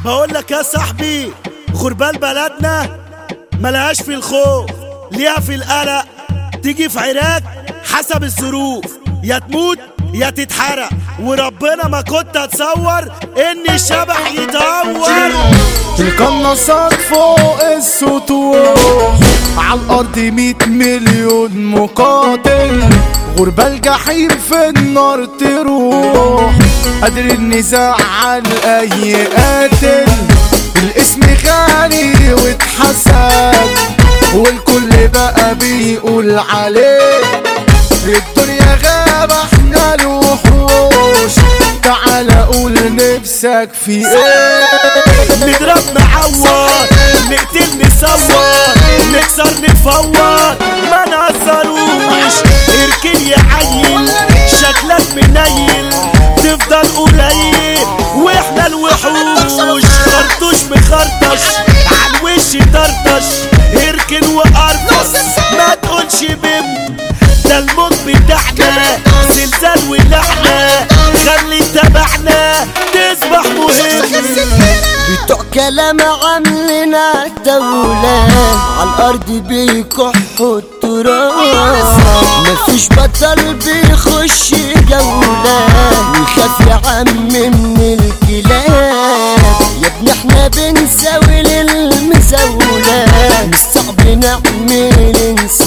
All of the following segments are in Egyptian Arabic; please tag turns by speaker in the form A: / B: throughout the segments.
A: بقول لك يا صاحبي غربال بلدنا ملهاش في الخوف ليها في القلق تيجي في عراك حسب الظروف يا تموت يا تتحرق وربنا ما كنت اتصور ان الشبح يدور
B: القناصات فوق السطوح على الارض مية مليون مقاتل غربة الجحيم في النار تروح قادر نزعل اي قاتل الاسم غالي واتحسد والكل بقى بيقول عليه الدنيا غابة احنا الوحوش تعال قول نفسك في ايه
A: نضرب معور نقتل نصور نكسر نفور ما نهزروش اركن يا عيل شكلك منيل تفضل قليل واحنا الوحوش خرطوش مخرطش عالوش طرطش اركن وقرطش ما تقولش بم ده الموج بتاعنا زلزال ولعنة خلي تبعنا تصبح مهم
C: بتوع كلام عاملنا دولة عالأرض بيكحوا التراب مفيش بطل بيخش جولة ويخاف يا عم من الكلاب يا ابني احنا بنساوي للمزاولة مش صعب نعمل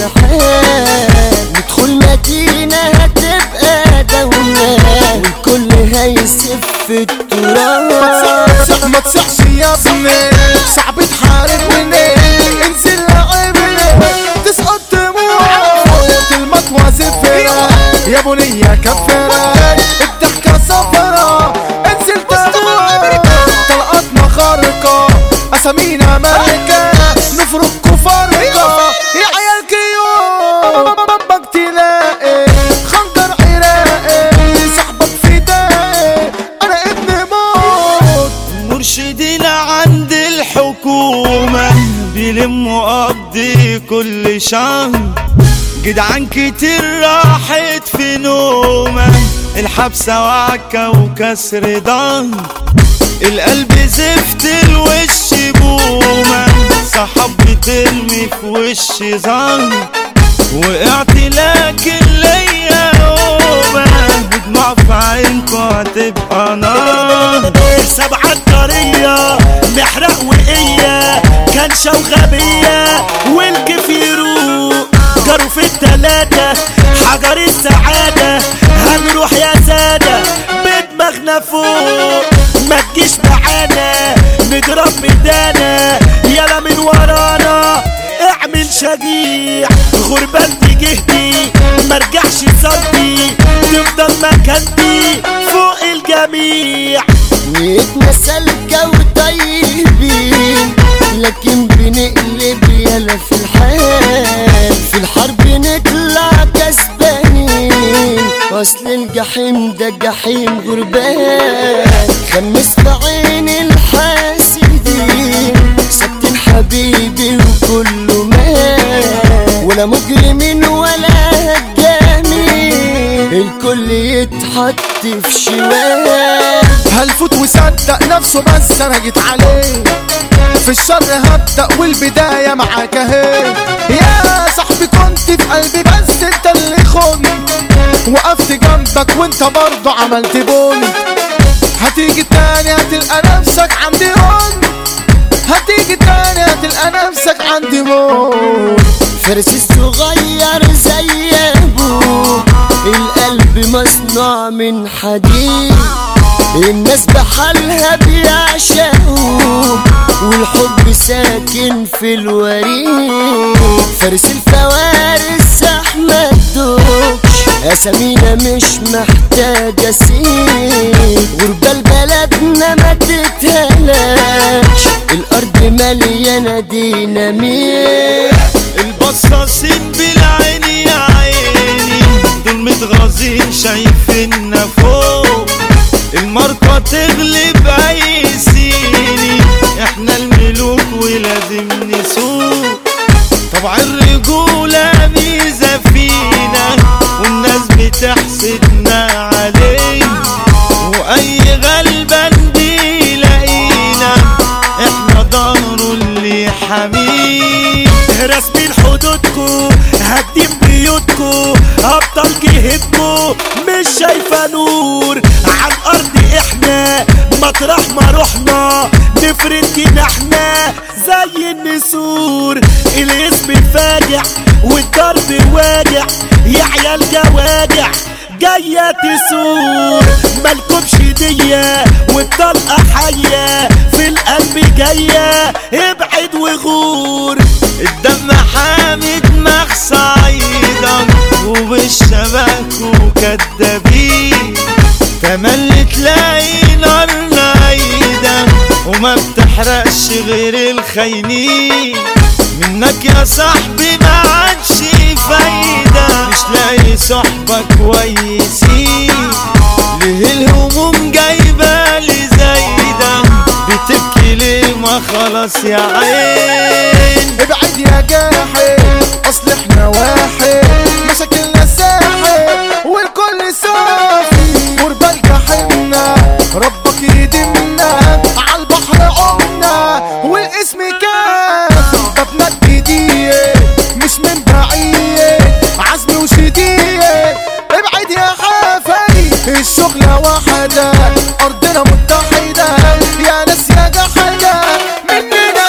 C: انسحاب ندخل مدينة هتبقى دولة والكل هيسف في التراب
B: صح ما تصحش يا ابني صعب تحارب ونين انزل لعبني تسقط تموت المطوى زفرة يا بنية كفرة الضحكة صفرة انزل تموت طلقاتنا خارقة اسامينا ملكة نفرق فرقة يا عيال كيوم بابك تلاقي خنجر عراقي صاحبك فدائي انا ابن موت
D: مرشدين عند الحكومة بيلموا قضي كل شهر جدعان كتير راحت في نومة الحبسة وعكة وكسر ظهر القلب زفت الوش بومة صحاب بترمي في وش ظهر وقعت لكن ليا قومة دموع في عينكوا هتبقى نار
A: سبعة طرية محرق وقية كنشة وغبية والكيف يروق جروا في التلاتة حجر السعادة هنروح يا سادة بدماغنا فوق ما تجيش معانا نضرب بدانا يلا من ورانا اعمل شجيع غربان دي جهدي مرجعش صدي تفضل مكانتي فوق الجميع
C: نيتنا سالكة وطيبين لكن بنقلب يلا في الحال في الحرب نطلع كسبانين اصل الجحيم ده جحيم غربان خمس في عين الحاسدين سبت حبيبي وكله مات ولا مجرمين ولا هجامين الكل يتحط في شمال
B: هلفوت وصدق نفسه بس انا جيت عليه في الشر هبدأ والبداية معاك اهي يا صاحبي كنت في قلبي بس انت اللي خنت وقفت جنبك وانت برضه عملت بون هتيجي تاني هتلقى نفسك عندي هون هتيجي تاني هتلقى نفسك عندي موت
C: فارس الصغير زي ابوه القلب مصنوع من حديد الناس بحالها بيعشقوه والحب ساكن في الوريد فارس الفوارس احمد دوكش اسامينا مش محتاجة سيد غربة بلدنا ما تتهلاش الارض مليانة ديناميت
D: البصاصين بالعين يا عيني دول متغاظين شايفيننا فوق الماركة تغلب اي سيني احنا الملوك ولازم نسوق طبع الرجولة ميزة فينا والناس بتحسدنا عليه واي غلبان بيلاقينا حميد
A: راسمين حدودكو هدين بيوتكو ابطال جهتكو مش شايفه نور على الارض احنا مطرح ما رحنا نفرد جناحنا زي النسور الاسم فاجع والضرب واجع يا عيال جواجع جاية تسور مالكمش دية والطلقة حية في القلب جاية ابعد وغور
D: الدم حامي دماغ صعيدة وبالشبك وكدابين تملي تلاقي نار نايدة وما بتحرقش غير الخاينين منك يا صاحبي ما عادش فايدة مش لاقي صحبة كويسين ليه الهموم جايبة لي زايدة بتبكي ليه ما خلاص يا عين
B: ابعد يا جاحد اصل احنا واحد مشاكلنا ساحل والكل صافي قربان جحيمنا ربك يدمنا عالبحر عمنا والاسم كافي بابنا الجديد مش من بعيد عزمي وشديد ابعد يا حافي الشغلة واحدة أرضنا متحدة يا ناس يا جحدة مننا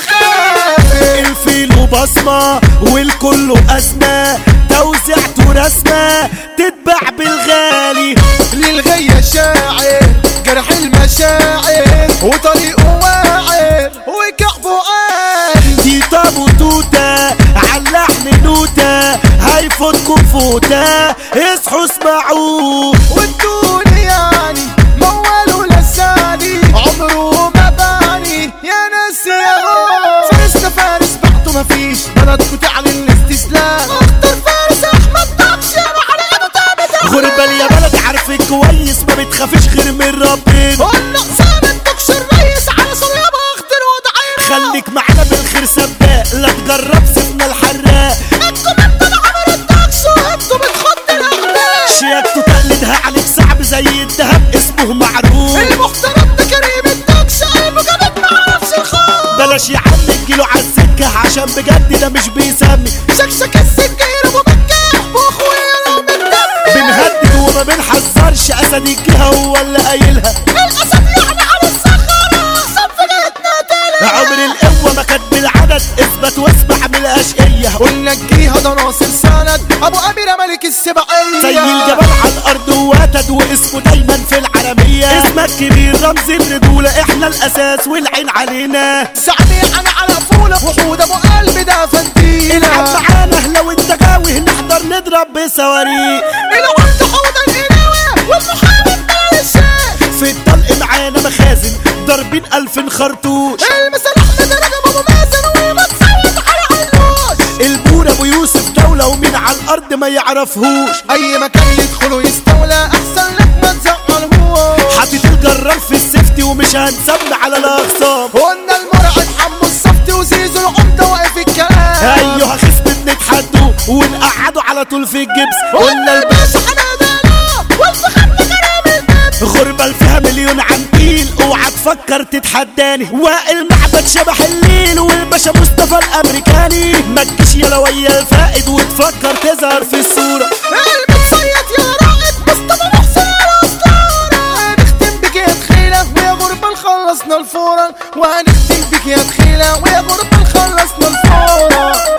B: خافي
A: الفيل وبصمة والكل أزمة توزيعته رسمة تتباع بالغالي
B: للغية شاعر جرح المشاعر وطريقه واعر وكعبه قال
A: دي طابو توتة عاللحن نوتة هيفوتكم فوتة اصحوا اسمعوه
B: والدون يعني موال ولساني عمره ما باني يا ناس يا هو فارسنا فارس بعده مفيش بلدكو تعلن الاستسلام اختار فارس احمد طبش على ايده تابت
A: غربة يا بلد عارفك كويس ما بتخافيش غير من ربنا
B: قلنا حسام الدكش الريس على صليابة اختر وضعينا
A: خليك معانا بالخير سباق لا تجرب سيبنا الحراق
B: انتوا من طلع عمر الدكش وانتوا بتخط الاعداء
A: شياكته تقلدها عليك صعب زي الدهب اسمه معروف
B: المحترم ده كريم الدكش قلبه جابت مع نفس الخوف
A: بلاش يا عم تجيله عالسكة عشان بجد ده مش بيسمي
B: شكشك السكينة ابو مكة واخويا لو من دمي
A: بنهدد وما بنحذرش اسد الجهة هو اللي قايلها
B: الاسد يعني على الصخرة احسن في جهتنا تاني
A: عمر القوة ما كانت بالعدد اثبت واسمع من الاشقية
B: قلنا الجيهة ده ناصر سند ابو اميرة ملك السبعية
A: زي الجبل على الارض واتد واسمه دايما في العالمية اسمك كبير رمز الرجولة احنا الاساس والعين علينا
B: زعمي انا على فولة وحود ابو قلب ده
A: العب
B: فندينا
A: معانا لو انت جاوي نحضر نضرب بصواريخ
B: العمد حوض القناوة والمحارب بلال الشيخ
A: في الطلق معانا مخازن ضاربين الف خرطوش
B: المثل احمد رجب ابو مازن وما تصوت على علوش
A: البور ابو يوسف دولة ومين على الارض ما يعرفهوش
B: اي مكان يدخلوا يستولى احسن لك ما تزعلهوش
A: حاطط الجرار في السيفتي ومش هنسمي على الاخصام
B: قلنا المرعب حمو الصفت وزيزو العمدة واقف الكلام
A: ايوه خصم بنتحدوا ونقعدوا على طول في الجبس
B: قلنا الباشا حنادانا والفخم كرام النبي
A: غربة اللي فيها مليون عنتيل اوعى تفكر تتحداني والمعبد شبح الليل والباشا مصطفى الامريكاني ما تجيش يا ويا الفائد وتفكر تظهر في الصورة
B: المتصيد يا رائد مصطفى محسن الاسطورة هنختم بك يا تخيلة ويا غربة خلصنا الفورة وهنختم بك يا تخيلة ويا غربة خلصنا الفورة